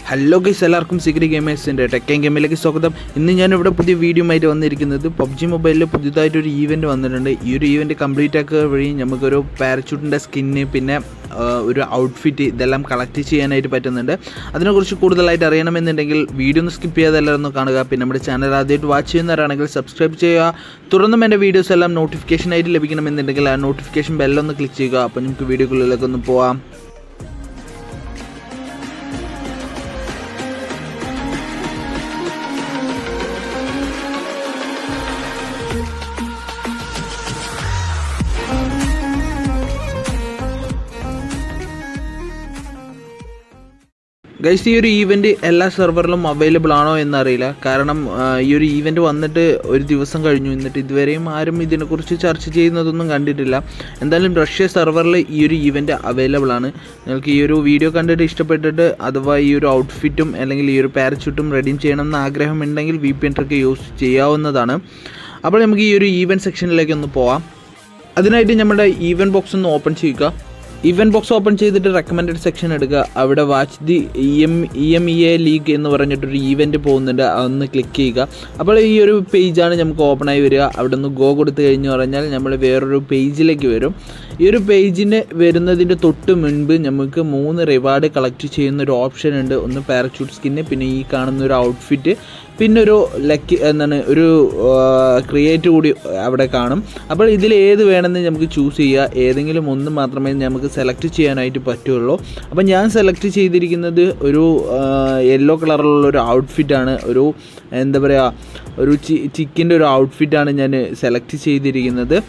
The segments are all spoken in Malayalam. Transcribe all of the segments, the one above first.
ഹലോ ഗൈസ് എല്ലാവർക്കും സിഗ്രി ഗെയിമേഴ്സിൻ്റെ ടെക്കൻ ഗെയിമിലേക്ക് സ്വാഗതം ഇന്ന് ഞാനിവിടെ പുതിയ വീഡിയോ ആയിട്ട് വന്നിരിക്കുന്നത് പബ്ജി മൊബൈലിൽ പുതിയതായിട്ട് ഒരു ഈവൻറ്റ് വന്നിട്ടുണ്ട് ഈ ഒരു ഈവൻറ്റ് കംപ്ലീറ്റ് ആക്കുക വഴി നമുക്കൊരു പാരച്യൂട്ടിൻ്റെ സ്കിന്ന് പിന്നെ ആ, ഒരു ഔട്ട്ഫിറ്റ് ഇതെല്ലാം കളക്ട് ചെയ്യാനായിട്ട് പറ്റുന്നുണ്ട് അതിനെക്കുറിച്ച് കൂടുതലായിട്ട് അറിയണമെന്നുണ്ടെങ്കിൽ വീഡിയോ ഒന്ന് സ്കിപ്പ് ചെയ്യാതെ എല്ലാവരും ഒന്ന് കാണുക പിന്നെ നമ്മുടെ ചാനൽ ആദ്യമായിട്ട് വാച്ച് ചെയ്യുന്നവരാണെങ്കിൽ സബ്സ്ക്രൈബ് ചെയ്യുക തുടർന്നും എൻ്റെ വീഡിയോസ് എല്ലാം നോട്ടിഫിക്കേഷനായിട്ട് ലഭിക്കണമെന്നുണ്ടെങ്കിൽ ആ നോട്ടിഫിക്കേഷൻ ബെല്ലൊന്ന് ക്ലിക്ക് ചെയ്യുക അപ്പോൾ നമുക്ക് വീഡിയോക്കുള്ളിലേക്ക് ഒന്ന് പോവാം ഗൈസ് ഈ ഒരു ഈവൻറ്റ് എല്ലാ സെർവറിലും അവൈലബിൾ ആണോ എന്നറിയില്ല കാരണം ആ, ഈ ഒരു ഈവൻറ്റ് വന്നിട്ട് ഒരു ദിവസം കഴിഞ്ഞു എന്നിട്ട് ഇതുവരെയും ആരും ഇതിനെക്കുറിച്ച് ചർച്ച ചെയ്യുന്നതൊന്നും കണ്ടിട്ടില്ല എന്തായാലും റഷ്യ സെർവറിൽ ഈ ഒരു ഈവൻറ്റ് അവൈലബിൾ ആണ് നിങ്ങൾക്ക് ഈ ഒരു വീഡിയോ കണ്ടിട്ട് ഇഷ്ടപ്പെട്ടിട്ട് അഥവാ ഈ ഒരു ഔട്ട്ഫിറ്റും അല്ലെങ്കിൽ ഈ ഒരു പാരച്യൂട്ടും റെഡീം ചെയ്യണമെന്ന് ആഗ്രഹമുണ്ടെങ്കിൽ V P N trick use ചെയ്യാവുന്നതാണ് അപ്പോൾ നമുക്ക് ഈ ഒരു ഈവൻറ്റ് സെക്ഷനിലേക്ക് ഒന്ന് പോവാം അതിനായിട്ട് നമ്മുടെ ഈവൻറ്റ് ബോക്സ് ഒന്ന് ഓപ്പൺ ചെയ്യുക ഈവൻറ്റ് ബോക്സ് ഓപ്പൺ ചെയ്തിട്ട് റെക്കമെൻഡഡ് സെക്ഷൻ എടുക്കുക അവിടെ watch the E M E M E A league എന്ന് പറഞ്ഞിട്ടൊരു ഈവൻറ്റ് പോകുന്നുണ്ട് അതൊന്ന് ക്ലിക്ക് ചെയ്യുക അപ്പോൾ ഈ ഒരു പേജാണ് നമുക്ക് ഓപ്പൺ ആയി വരിക അവിടെ നിന്ന് ഗോ കൊടുത്തു കഴിഞ്ഞ് പറഞ്ഞാൽ നമ്മൾ വേറൊരു പേജിലേക്ക് വരും ഈ ഒരു പേജിന് വരുന്നതിൻ്റെ തൊട്ട് മുൻപ് നമുക്ക് മൂന്ന് റിവാർഡ് കളക്ട് ചെയ്യുന്ന ഒരു ഓപ്ഷൻ ഉണ്ട് ഒന്ന് പാരച്യൂട്ട് സ്കിന്ന് പിന്നെ ഈ കാണുന്ന ഒരു ഔട്ട്ഫിറ്റ് പിന്നെ ഒരു ലക്കി എന്താണ് ഒരു ക്രിയേറ്റ് കൂടി അവിടെ കാണും അപ്പോൾ ഇതിൽ ഏത് വേണമെന്ന് നമുക്ക് ചൂസ് ചെയ്യുക ഏതെങ്കിലും ഒന്ന് മാത്രമേ നമുക്ക് സെലക്ട് ചെയ്യാനായിട്ട് പറ്റുള്ളൂ അപ്പോൾ ഞാൻ സെലക്ട് ചെയ്തിരിക്കുന്നത് ഒരു യെല്ലോ കളറിലുള്ള ഒരു ഔട്ട്ഫിറ്റാണ് ഒരു എന്താ പറയുക ഒരു ചി ചിക്കിൻ്റെ ഒരു ഔട്ട്ഫിറ്റാണ് ഞാൻ സെലക്ട് ചെയ്തിരിക്കുന്നത്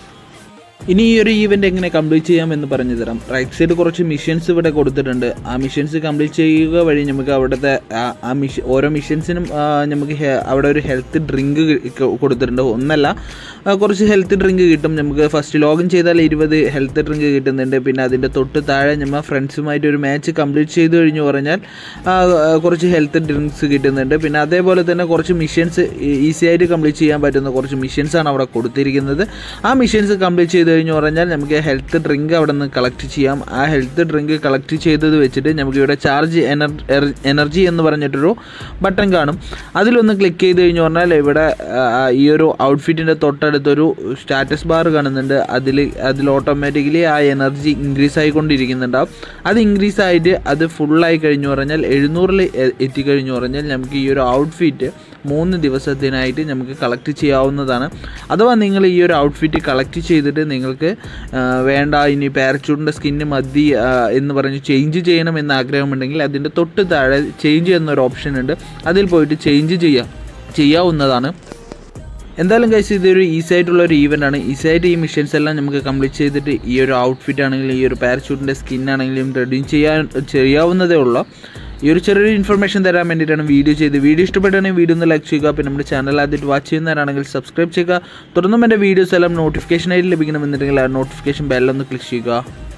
ഇനി ഈ ഒരു ഈവൻ്റ് എങ്ങനെ കംപ്ലീറ്റ് ചെയ്യാം എന്ന് പറഞ്ഞു തരാം റൈറ്റ് സൈഡ് കുറച്ച് മിഷൻസ് ഇവിടെ കൊടുത്തിട്ടുണ്ട് ആ മിഷൻസ് കംപ്ലീറ്റ് ചെയ്യുക വഴി നമുക്ക് അവിടുത്തെ ആ- ആ മിഷൻ ഓരോ മിഷൻസിനും ആ, നമുക്ക് ഹെ- അവിടെ ഒരു ഹെൽത്ത് ഡ്രിങ്ക് കൊടുത്തിട്ടുണ്ട് ഒന്നല്ല ആ, കുറച്ച് ഹെൽത്ത് ഡ്രിങ്ക് കിട്ടും നമുക്ക് ഫസ്റ്റ് ലോഗിൻ ചെയ്താൽ ഇരുപത് ഹെൽത്ത് ഡ്രിങ്ക് കിട്ടുന്നുണ്ട് പിന്നെ അതിൻ്റെ തൊട്ട് താഴെ നമ്മൾ ഫ്രണ്ട്സുമായിട്ട് ഒരു മാച്ച് കംപ്ലീറ്റ് ചെയ്ത് കഴിഞ്ഞു പറഞ്ഞാൽ ആ, ആ, കുറച്ച് ഹെൽത്ത് ഡ്രിങ്ക്സ് കിട്ടുന്നുണ്ട് പിന്നെ അതേപോലെ തന്നെ കുറച്ച് മിഷൻസ് ഈസി ആയിട്ട് കംപ്ലീറ്റ് ചെയ്യാൻ പറ്റുന്ന കുറച്ച് മിഷൻസ് ആണ് അവിടെ കൊടുത്തിരിക്കുന്നത് ആ മിഷൻസ് കംപ്ലീറ്റ് ചെയ്ത് കഴിഞ്ഞു പറഞ്ഞാൽ നമുക്ക് ഹെൽത്ത് ഡ്രിങ്ക് അവിടെ നിന്ന് കളക്ട് ചെയ്യാം ആ ഹെൽത്ത് ഡ്രിങ്ക് കളക്ട് ചെയ്തത് വെച്ചിട്ട് നമുക്ക് ഇവിടെ ചാർജ് എനർജി എന്ന് പറഞ്ഞിട്ടൊരു ബട്ടൺ കാണും അതിലൊന്ന് ക്ലിക്ക് ചെയ്ത് കഴിഞ്ഞു പറഞ്ഞാൽ ഇവിടെ ആ, ഈ ഒരു ഔട്ട്ഫിറ്റിൻ്റെ തൊട്ടടുത്തൊരു സ്റ്റാറ്റസ് ബാർ കാണുന്നുണ്ട് അതിൽ അതിൽ ഓട്ടോമാറ്റിക്കലി ആ എനർജി ഇൻക്രീസ് ആയിക്കൊണ്ടിരിക്കുന്നുണ്ടാവും അത് ഇൻക്രീസ് ആയിട്ട് അത് ഫുള്ളായി കഴിഞ്ഞു പറഞ്ഞാൽ എഴുന്നൂറിൽ എത്തിക്കഴിഞ്ഞു പറഞ്ഞാൽ നമുക്ക് ഈ ഒരു ഔട്ട്ഫിറ്റ് മൂന്ന് ദിവസത്തിനായിട്ട് നമുക്ക് കളക്ട് ചെയ്യാവുന്നതാണ് അഥവാ നിങ്ങൾ ഈ ഒരു ഔട്ട്ഫിറ്റ് കളക്ട് ചെയ്തിട്ട് നിങ്ങൾക്ക് ആ, വേണ്ട ഇനി പാരച്യൂട്ടിൻ്റെ സ്കിന്ന് മതി ആ, എന്ന് പറഞ്ഞ് ചേഞ്ച് ചെയ്യണം എന്ന് ആഗ്രഹമുണ്ടെങ്കിൽ അതിൻ്റെ തൊട്ട് താഴെ ചേഞ്ച് എന്നൊരു ഓപ്ഷൻ ഉണ്ട് അതിൽ പോയിട്ട് ചേഞ്ച് ചെയ്യാം ചെയ്യാവുന്നതാണ് എന്തായാലും കഴിച്ച് ഇതൊരു ഈസി ആയിട്ടുള്ള ഒരു ഈവൻ്റ് ആണ് ഈസി ആയിട്ട് ഈ മിഷൻസ് എല്ലാം നമുക്ക് കംപ്ലീറ്റ് ചെയ്തിട്ട് ഈ ഒരു ഔട്ട്ഫിറ്റ് ആണെങ്കിലും ഈ ഒരു പാരച്യൂട്ടിൻ്റെ സ്കിൻ ആണെങ്കിലും റെഡി ചെയ്യാൻ ചെയ്യാവുന്നതേ ഉള്ളൂ ഈ ഒരു ചെറിയൊരു ഇൻഫർമേഷൻ തരാൻ വേണ്ടിയിട്ടാണ് വീഡിയോ ചെയ്ത് വീഡിയോ ഇഷ്ടപ്പെട്ടാണെങ്കിൽ വീഡിയോ ഒന്ന് ലൈക്ക് ചെയ്യുക പിന്നെ നമ്മുടെ ചാനൽ ആദ്യമായിട്ട് വാച്ച് ചെയ്യുന്നവരാണെങ്കിൽ സബ്സ്ക്രൈബ് ചെയ്യുക തുടർന്നും എൻ്റെ വീഡിയോസ് എല്ലാം നോട്ടിഫിക്കേഷനായിട്ട് ലഭിക്കണമെന്നുണ്ടെങ്കിൽ ആ നോട്ടിഫിക്കേഷൻ ബെല്ലൊന്ന് ക്ലിക്ക് ചെയ്യുക